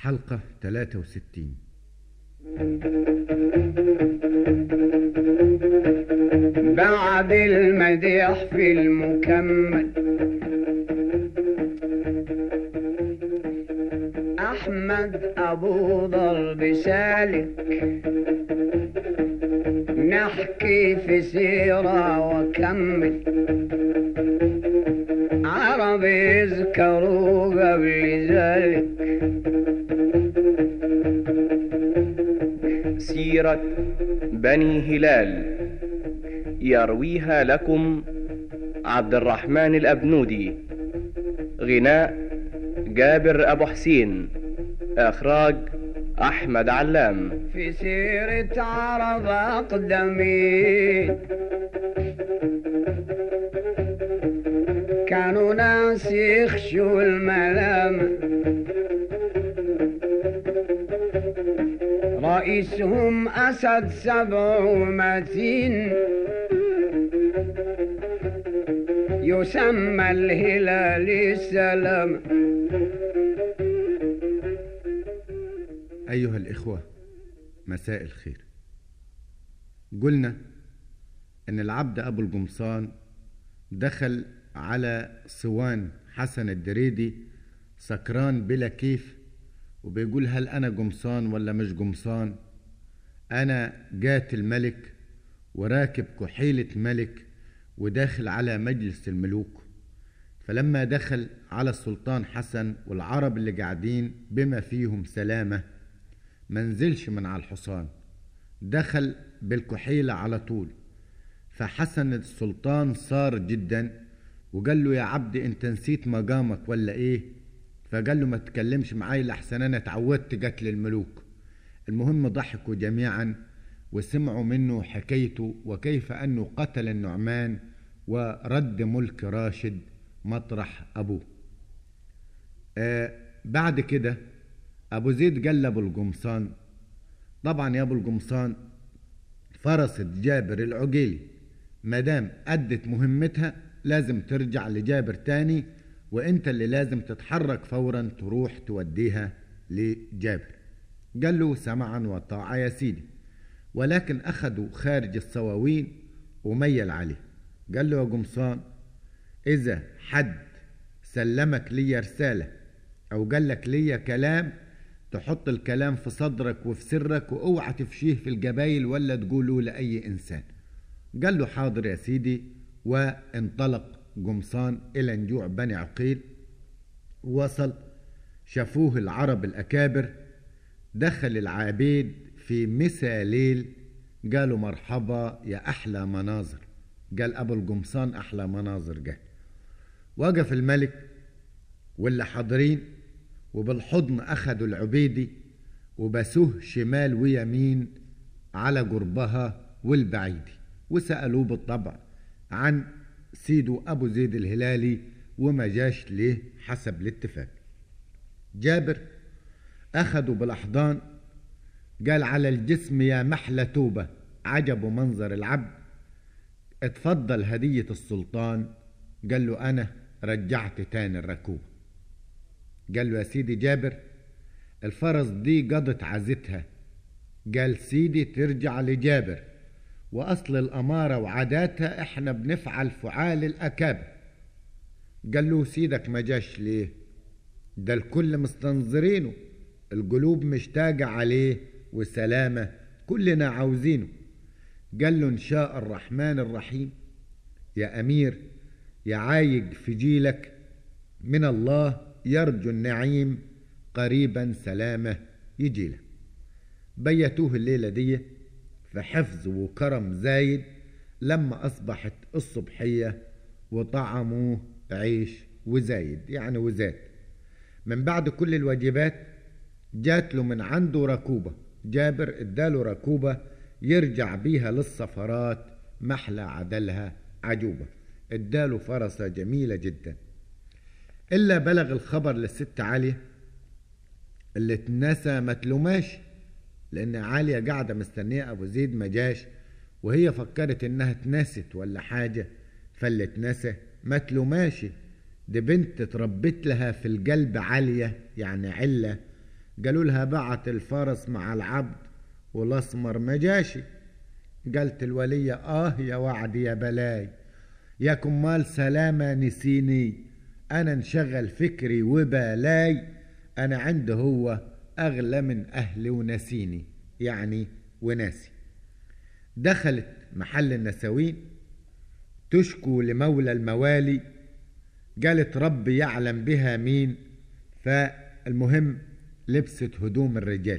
حلقة 63 بعد المديح في المكمل أحمد أبو ضرب سالك نحكي في سيرة وكمل عرب يذكروا قبل ذلك سيرة بني هلال يرويها لكم عبد الرحمن الأبنودي غناء جابر أبو حسين إخراج أحمد علام في سيرة عرب أقدمين كانوا ناس يخشوا الملامة رئيسهم أسد سبع ومتين يسمى الهلال السلام أيها الإخوة مساء الخير قلنا أن العبد أبو القمصان دخل على صوان حسن الدريدي سكران بلا كيف وبيقول هل أنا قمصان ولا مش قمصان أنا جات الملك وراكب كحيلة ملك وداخل على مجلس الملوك فلما دخل على السلطان حسن والعرب اللي قاعدين بما فيهم سلامة منزلش من على الحصان دخل بالكحيلة على طول فحسن السلطان صار جدا وقال له يا عبد انت نسيت مقامك ولا ايه فقال له ما تكلمش معاي لحسن انا اتعودت قتل الملوك المهم ضحكوا جميعا وسمعوا منه حكايته وكيف انه قتل النعمان ورد ملك راشد مطرح ابوه آه بعد كده ابو زيد قال لابو القمصان طبعا يا ابو القمصان فرست جابر العقيلي مادام ادت مهمتها لازم ترجع لجابر تاني وانت اللي لازم تتحرك فورا تروح توديها لجابر قال له سمعا وطاعة يا سيدي ولكن أخذوا خارج الصواوين وميل عليه قال له يا قمصان إذا حد سلمك لي رسالة أو قال لك لي كلام تحط الكلام في صدرك وفي سرك واوعى تفشيه في الجبايل ولا تقوله لأي إنسان قال له حاضر يا سيدي وانطلق قمصان إلى نجوع بني عقيل وصل شافوه العرب الأكابر دخل العبيد في مسا ليل قالوا مرحبا يا أحلى مناظر قال أبو القمصان أحلى مناظر قال وقف الملك واللي حاضرين وبالحضن أخدوا العبيدي وبسوه شمال ويمين على قربها والبعيدي وسألوه بالطبع عن سيده أبو زيد الهلالي وما جاش ليه حسب الاتفاق جابر أخدوا بالأحضان قال على الجسم يا محلى توبة عجب منظر العبد اتفضل هدية السلطان قال له أنا رجعت تاني الركوب قال له يا سيدي جابر الفرس دي قضت عزتها قال سيدي ترجع لجابر وأصل الأمارة وعاداتها إحنا بنفعل فعال الأكابر قال له سيدك ما جاش ليه ده الكل مستنظرينه القلوب مشتاقة عليه والسلامة كلنا عاوزينه قال له إن شاء الرحمن الرحيم يا أمير يا عايق في جيلك من الله يرجو النعيم قريبا سلامة يجيله بيتوه الليلة دي في حفظ وكرم زايد لما أصبحت الصبحية وطعموه عيش وزايد يعني وزاد من بعد كل الواجبات جات له من عنده ركوبة جابر اداله ركوبة يرجع بيها للسفرات محلى عدلها عجوبة اداله فرسة جميلة جدا إلا بلغ الخبر للست عالية اللي اتنسى ما تلوماش لأن عالية قاعدة مستنية أبو زيد ما جاش وهي فكرت إنها اتنست ولا حاجة فاللي اتنسى ما تلوماش دي بنت اتربت لها في القلب عالية يعني علة قالوا لها بعت الفرس مع العبد والاسمر ما جاشي قالت الولية اه يا وعد يا بلاي يا كمال سلامة نسيني انا انشغل فكري وبالاي انا عنده هو اغلى من اهلي ونسيني يعني وناسي دخلت محل النساوين تشكو لمولى الموالي قالت ربي يعلم بها مين فالمهم لبست هدوم الرجال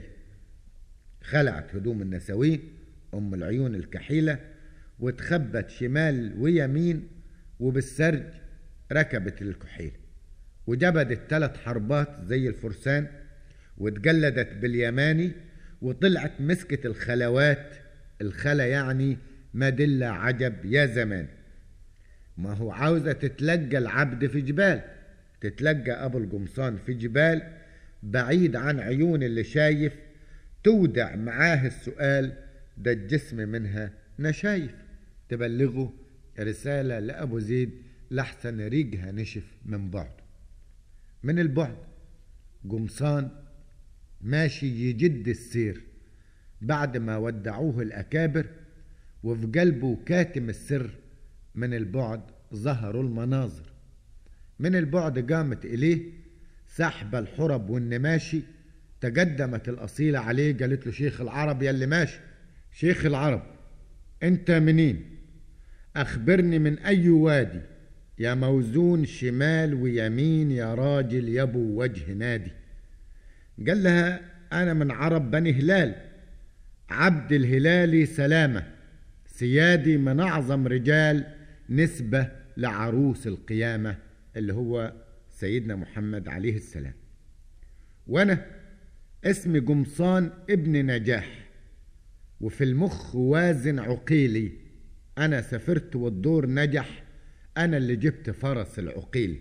خلعت هدوم النساوين ام العيون الكحيله وتخبت شمال ويمين وبالسرج ركبت الكحيله وجبدت ثلاث حربات زي الفرسان واتجلدت باليماني وطلعت مسكت الخلوات الخلا يعني مدلة عجب يا زمان ما هو عاوزة تتلقى العبد في جبال تتلقى أبو القمصان في جبال بعيد عن عيون اللي شايف تودع معاه السؤال ده الجسم منها نشايف تبلغه رسالة لأبو زيد لحسن ريقها نشف من بعده من البعد قمصان ماشي يجد السير بعد ما ودعوه الأكابر وفي قلبه كاتم السر من البعد ظهروا المناظر من البعد قامت إليه سحب الحرب والنماشي تقدمت الأصيلة عليه قالت له شيخ العرب يلي ماشي شيخ العرب انت منين اخبرني من اي وادي يا موزون شمال ويمين يا راجل يبو وجه نادي قال لها انا من عرب بني هلال عبد الهلالي سلامه سيادي من اعظم رجال نسبه لعروس القيامه اللي هو سيدنا محمد عليه السلام وانا اسمي قمصان ابن نجاح وفي المخ وازن عقيلي انا سافرت والدور نجح انا اللي جبت فرس العقيل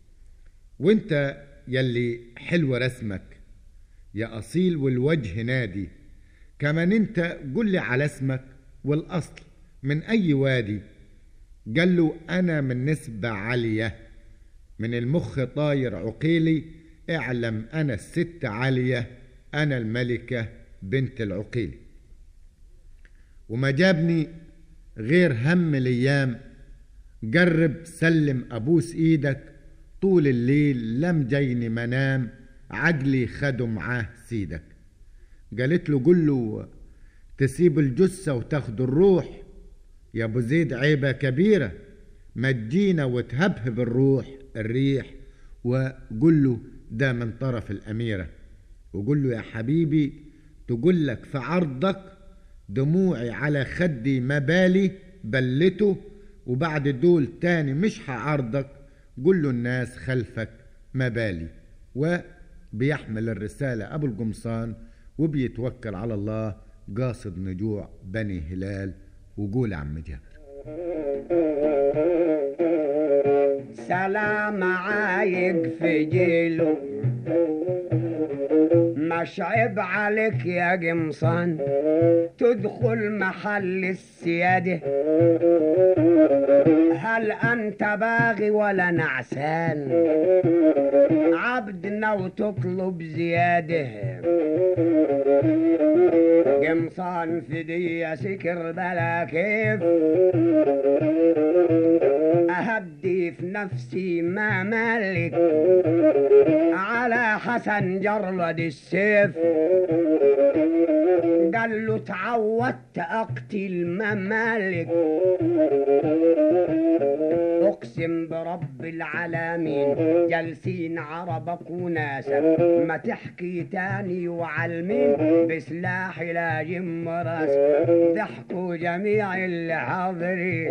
وانت يلي حلو رسمك يا اصيل والوجه نادي كمان انت قل لي على اسمك والاصل من اي وادي قال له انا من نسبة عالية من المخ طاير عقيلي اعلم انا الست عالية انا الملكة بنت العقيل وما جابني غير هم الايام جرب سلم ابوس ايدك طول الليل لم جيني منام عجلي خدوا معاه سيدك قالت له قل له تسيب الجثة وتاخد الروح يا ابو زيد عيبة كبيرة ما تجينا وتهبهب الروح الريح وقل له ده من طرف الأميرة وقل له يا حبيبي تقول لك في عرضك دموعي على خدي ما بالي بلته وبعد دول تاني مش هعرضك قل له الناس خلفك ما بالي وبيحمل الرسالة أبو القمصان وبيتوكل على الله قاصد نجوع بني هلال وقول عم جابر سلام عايق في جيله مش عيب عليك يا قمصان تدخل محل السيادة هل أنت باغي ولا نعسان عبدنا وتطلب زيادة قمصان في دي سكر بلا كيف أهدي في نفسي ما مالك على حسن جرد السيف قال له تعودت أقتل ممالك أقسم برب العالمين جالسين عربك وناسك ما تحكي تاني وعلمين بسلاح لا جم راسك ضحكوا جميع اللي حاضرين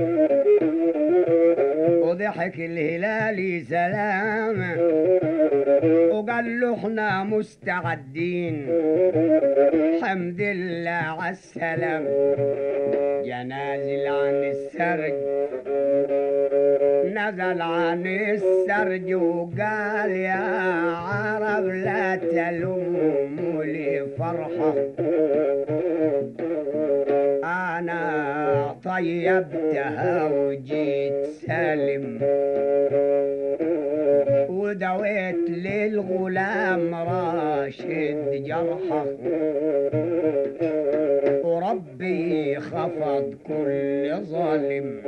وضحك الهلالي سلام وقال له احنا مستعدين حمد لله على السلام جنازل عن السرج نزل عن السرج وقال يا عرب لا تلوموا لي فرحة أنا طيبتها وجيت سالم ودويت للغلام راشد جرحه وربي خفض كل ظالم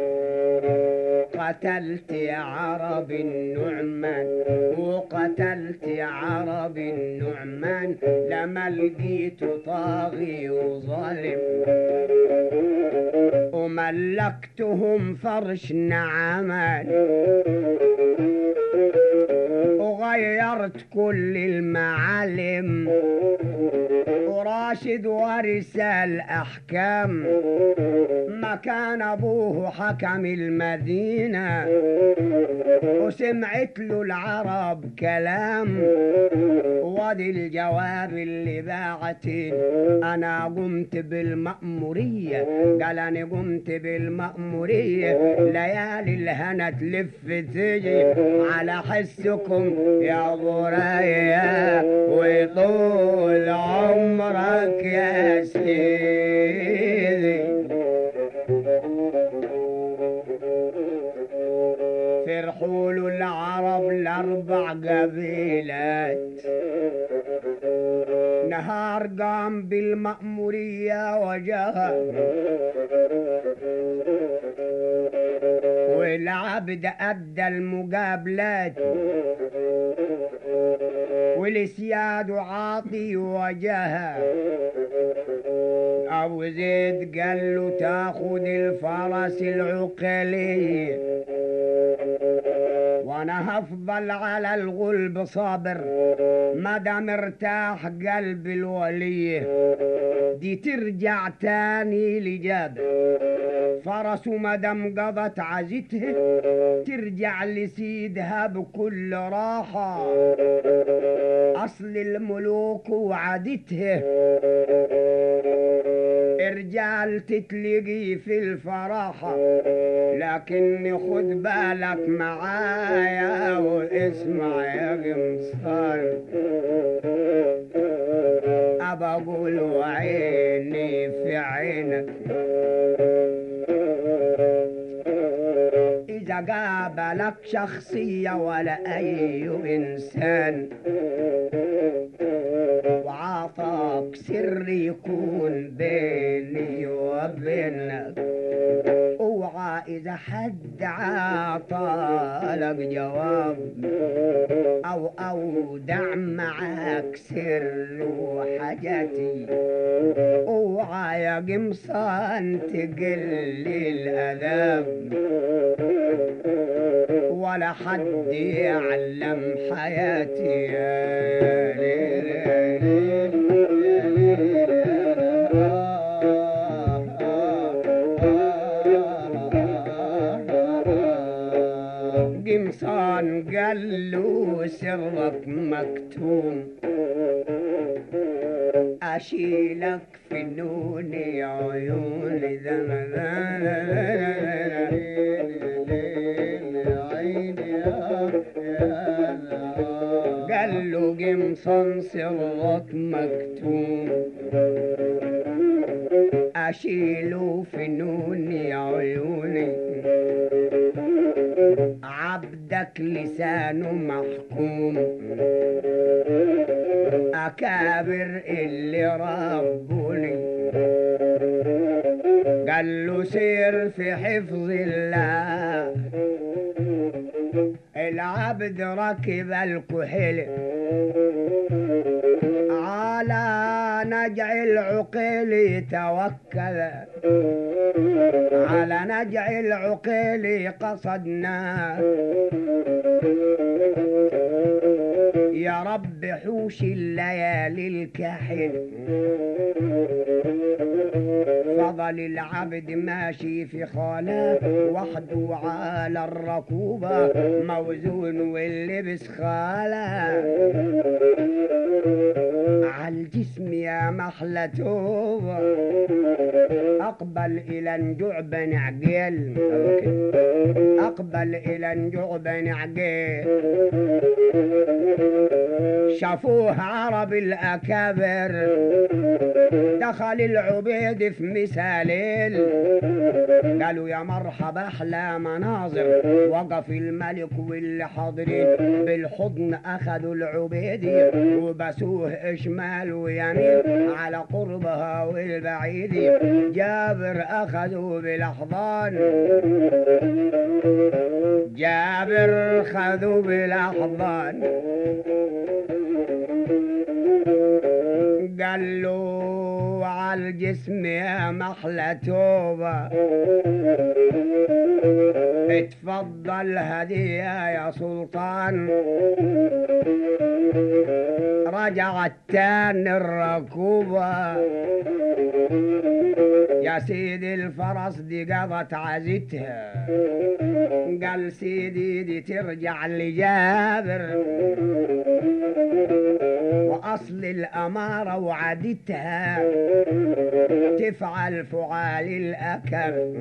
قتلت يا عرب النعمان وقتلت يا عرب النعمان لما لقيت طاغي وظالم وملكتهم فرش نعمان وغيرت كل المعالم وراشد ورث الأحكام مكان أبوه حكم المدينة وسمعت له العرب كلام وادي الجواب اللي باعتي أنا قمت بالمأمورية قال أنا قمت بالمأمورية ليالي الهنا تلف تجي على حسكم يا بريا وطول عمرك يا سيدي فرحوا له العرب الأربع قبيلات نهار قام بالمأمورية وجاء والعبد أدى المقابلات والسياد عاطي وجهه أبو زيد قال له تاخذ الفرس العقلي وانا هفضل على الغلب صابر مدام ارتاح قلب الولي دي ترجع تاني لجابر فرسه مدام قضت عزته ترجع لسيدها بكل راحة أصل الملوك وعادته رجال تتلقي في الفراحة لكن خد بالك معايا واسمع يا قمصان أبى أقول عيني في عينك إذا قابلك شخصية ولا أي إنسان وعطاك سر يكون بيني وبينك اوعى اذا حد عطالك جواب او اودع معاك سر وحاجتي اوعى يا قمصان تقل الاداب ولا حد يعلم حياتي يا ليل يا ليل قمصان قال له سرك مكتوم أشيلك في نوني عيوني قال له قمصان سرك مكتوم أشيله في نوني عيوني عبدك لسانه محكوم أكابر اللي ربوني قال له سير في حفظ الله العبد ركب الكحل على نجع العقيل توكل على نجع العقيل قصدنا يا رب حوش الليالي الكحل فضل العبد ماشي في خانة وحده على الركوبة موزون واللبس خالة عالجسم يا محلى توبة أقبل إلى نجوع بن عقيل أقبل إلى نجوع بن عقيل شافوه عرب الأكابر دخل العبيد في مثالين قالوا يا مرحبا أحلى مناظر وقف الملك واللي حاضرين بالحضن أخذوا العبيدي وبسوه شمال ويمين على قربها والبعيد جابر أخذوا بالأحضان جابر خذوا بالأحضان قال له على الجسم يا محلى توبة اتفضل هدية يا سلطان رجع التاني الركوبة يا سيدي الفرس دي قضت عزتها قال سيدي دي ترجع لجابر وأصل الأمارة وعادتها تفعل فعال الأكل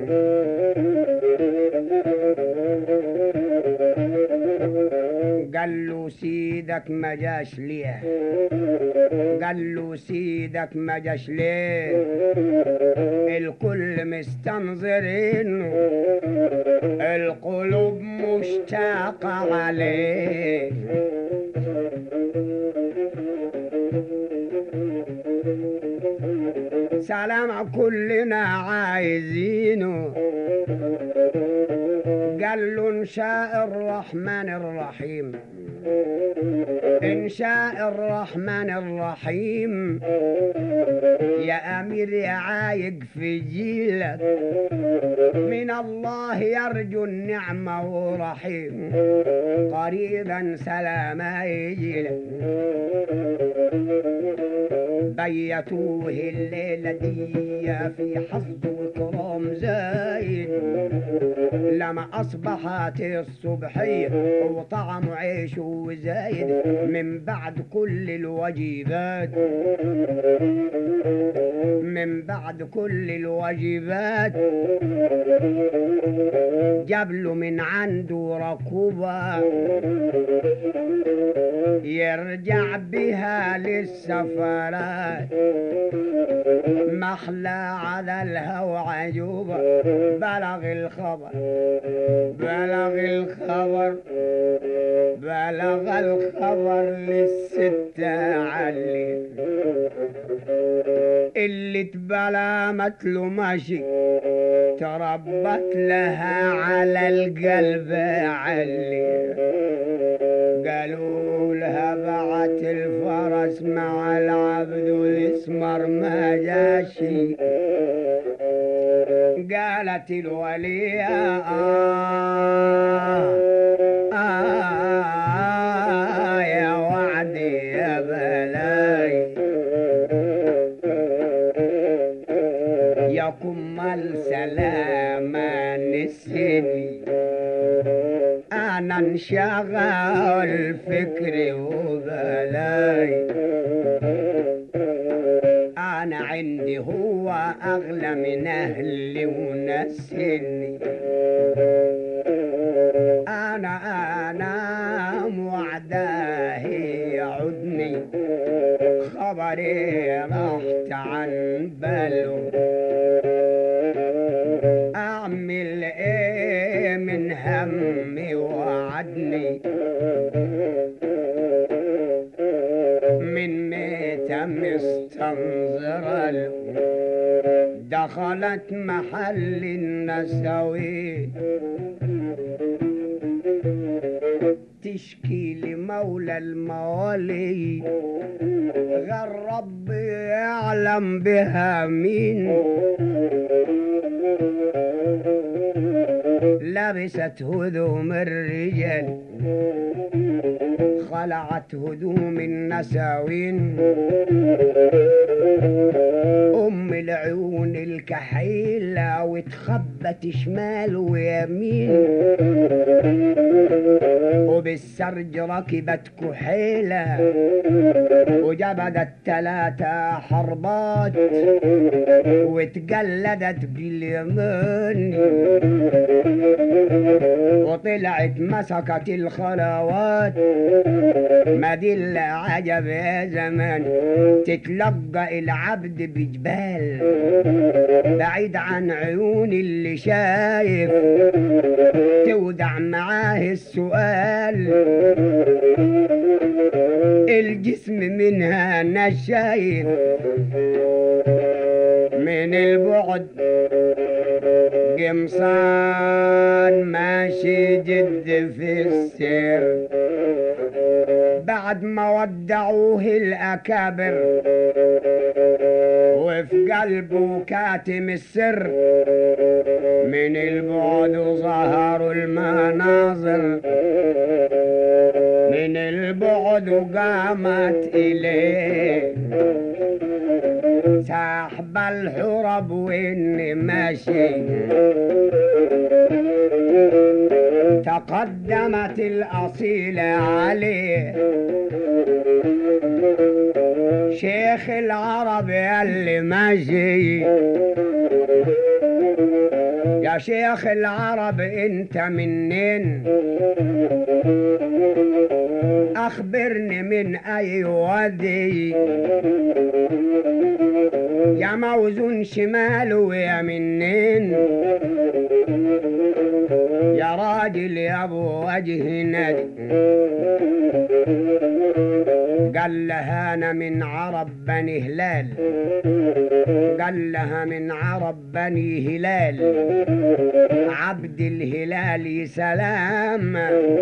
قال له سيدك ما جاش ليه قال له سيدك ما جاش ليه الكل مستنظرين القلوب مشتاقة عليه سلام كلنا عايزينه قال له ان شاء الرحمن الرحيم ان شاء الرحمن الرحيم يا امير يا عايق في جيلك من الله يرجو النعمة ورحيم قريبا سلاما يجيلك بيتوه الليلة دي في حظ وكرام زايد لما أصبحت الصبحية وطعم عيشه زايد من بعد كل الواجبات من بعد كل الواجبات جاب له من عنده ركوبة يرجع بها للسفرات محلى على الهوى عجوبة بلغ الخبر بلغ الخبر بلغ الخبر للستة علي اللي تبلامت له ماشي تربت لها على القلب علي قالوا لها بعت الفرس مع العبد الاسمر ما جاشي قالت الولية آه آه يا وعدي يا بلاي يا كمال سلامة نسيني أنا انشغل فكري وبلاي أنا عندي هو أغلى من أهلي ونسيني أنا أنا وعداه يعدني خبري رحت عن باله أعمل إيه من همي وعدني من ميتة مستنظرة له دخلت محل النسوي تشكي لمولى الموالي غير ربي يعلم بها مين لبست هدوم الرجال خلعت هدوم النساوين أم العيون الكحيلة واتخبت شمال ويمين وبالسرج ركبت كحيلة وجبدت ثلاثة حربات واتجلدت باليمين وطلعت مسكت الخلوات ما دي إلا عجب يا زمان تتلقى العبد بجبال بعيد عن عيون اللي شايف تودع معاه السؤال الجسم منها نشايف من البعد قمصان ماشي جد في السير بعد ما ودعوه الأكابر وفي قلبه كاتم السر من البعد ظهروا المناظر من البعد قامت إليه سحب الحرب وإني ماشي تقدمت الأصيلة عليه شيخ العرب اللي ماشي يا شيخ العرب انت منين اخبرني من اي وادي يا موزون شمال ويا منين يا راجل يا ابو وجه نادي قال لها انا من عرب بني هلال قال لها من عرب بني هلال عبد الهلال سلام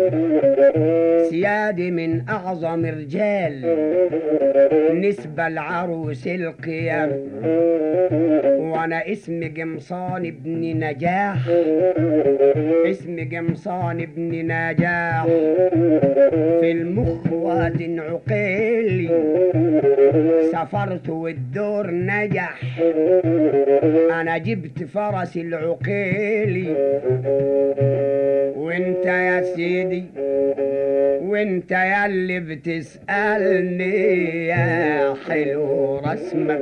سيادي من اعظم رجال نسبة العروس القيام وانا اسمي قمصان ابن نجاح اسمي قمصان ابن نجاح في المخ واد عقيلي سافرت والدور نجح انا جبت فرس العقيلي وانت يا سيدي وانت يا اللي بتسألني يا حلو رسمك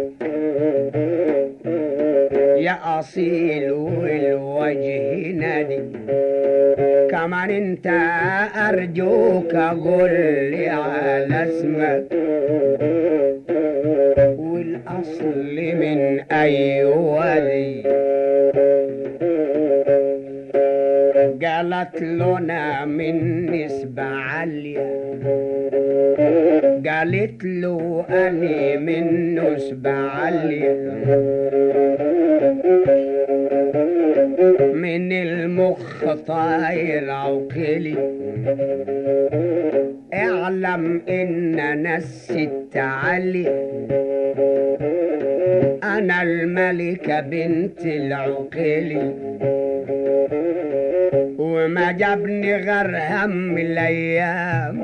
يا أصيل والوجه نادي كمان انت أرجوك قول لي على اسمك والأصل من أي وادي قالت لنا من نسبة عالية قالت له أني من نسبة عالية من المخ طاير عقلي اعلم ان نست علي انا الملكة بنت العقلي وما جابني غير هم الايام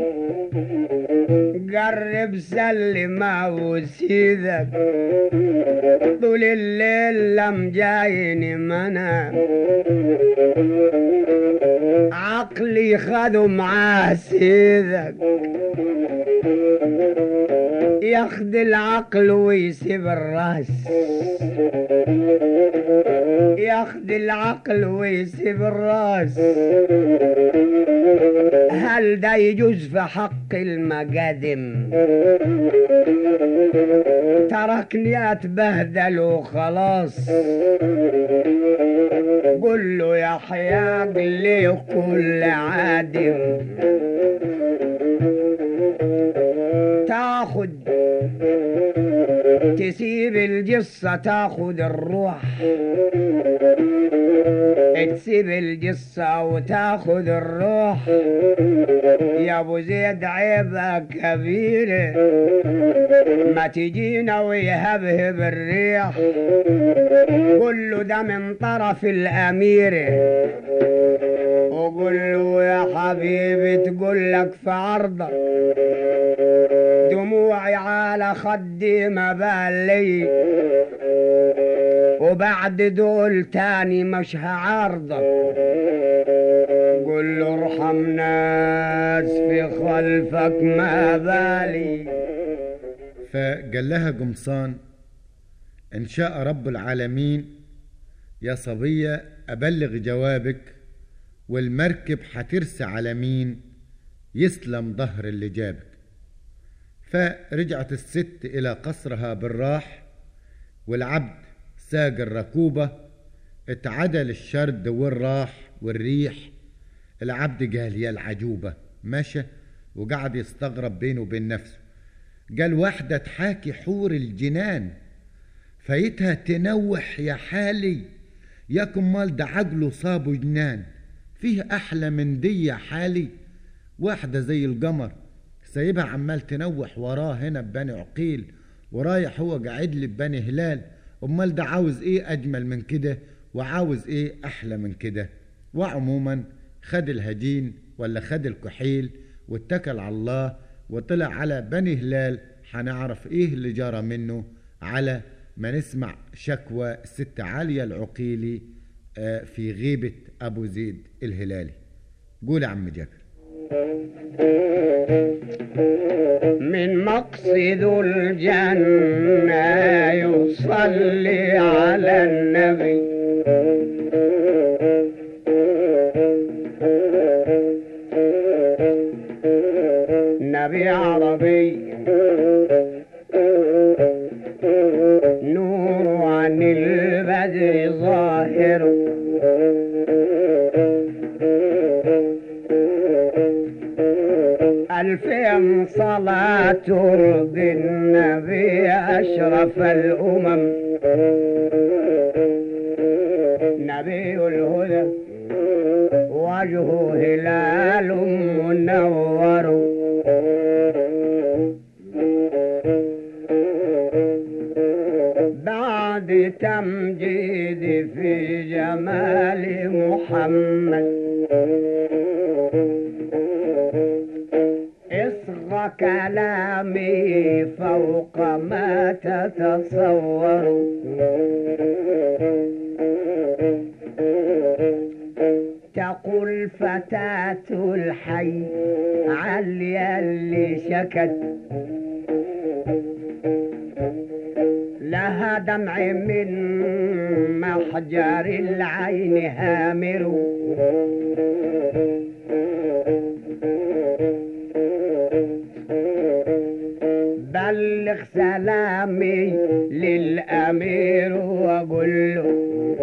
قرب سلم وسيدك طول الليل لم جايني منام عقلي خدوا معاه سيدك ياخد العقل ويسيب الراس ياخد العقل ويسيب الراس هل ده يجوز في حق المقادم تركني اتبهدل وخلاص قل له يا حياق لي كل عادم تاخد تسيب الجصة تاخد الروح تسيب الجصة وتاخد الروح يا ابو زيد عيبة كبيرة ما تجينا ويهبهب الريح كله ده من طرف الأميرة وقول له يا حبيبي تقول لك في عرضك دموعي على خدي ما بالي وبعد دول تاني مش هعارضك قول له ارحم ناس في خلفك ما بالي فقال لها قمصان إن شاء رب العالمين يا صبية أبلغ جوابك والمركب هترسى على مين يسلم ظهر اللي جابك فرجعت الست إلى قصرها بالراح والعبد ساق الركوبة اتعدل الشرد والراح والريح العبد قال يا العجوبة مشى وقعد يستغرب بينه وبين نفسه قال واحدة تحاكي حور الجنان فايتها تنوح يا حالي ياكم مال ده عقله صابه جنان فيه أحلى من دي يا حالي واحدة زي القمر سايبها عمال تنوح وراه هنا ببني عقيل ورايح هو قاعد لي ببني هلال امال ده عاوز ايه اجمل من كده وعاوز ايه احلى من كده وعموما خد الهجين ولا خد الكحيل واتكل على الله وطلع على بني هلال هنعرف ايه اللي جرى منه على ما نسمع شكوى الست عالية العقيلي آه، في غيبة أبو زيد الهلالي قول يا عم جابر من مقصد الجنة يصلي على النبي نبي عربي نور عن البدر ظاهر ألفين صلاة ترضي النبي أشرف الأمم نبي الهدى وجهه هلال منور بعد تمجيد في جمال محمد اصغى كلامي فوق ما تتصور تقول فتاة الحي علي اللي شكت لها دمع من محجر العين هامر بلغ سلامي للأمير وقل له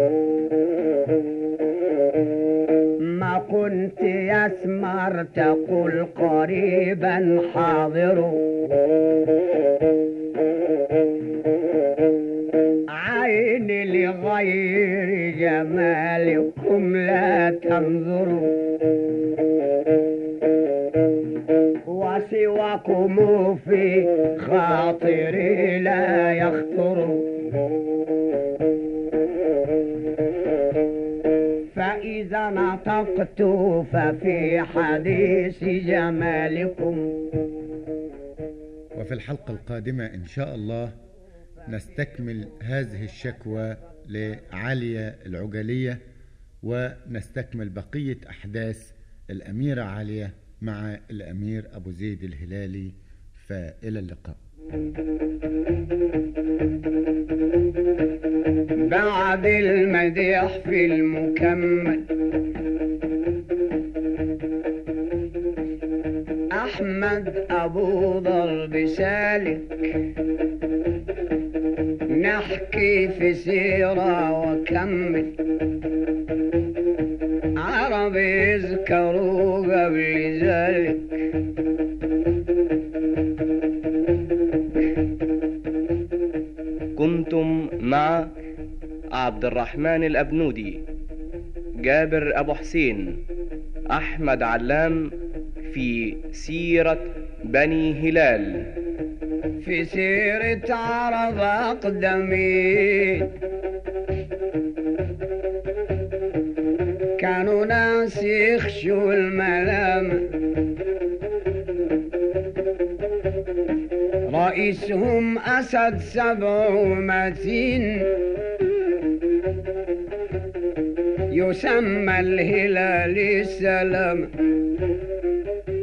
ما كنت يسمر تقول قريبا حاضر عيني لغير جمالكم لا تنظروا وسواكم في خاطري لا يخطر فإذا نطقت ففي حديث جمالكم وفي الحلقة القادمة إن شاء الله نستكمل هذه الشكوى لعالية العجلية ونستكمل بقية أحداث الأميرة عالية مع الأمير أبو زيد الهلالي فإلى اللقاء بعد المديح في المكمل أحمد أبو ضرب سالك نحكي في سيرة وكمل عرب يذكروا قبل ذلك كنتم مع عبد الرحمن الأبنودي جابر أبو حسين أحمد علام في سيرة بني هلال في سيرة عرب أقدمين كانوا ناس يخشوا الملام رئيسهم أسد سبع متين يسمى الهلال السلام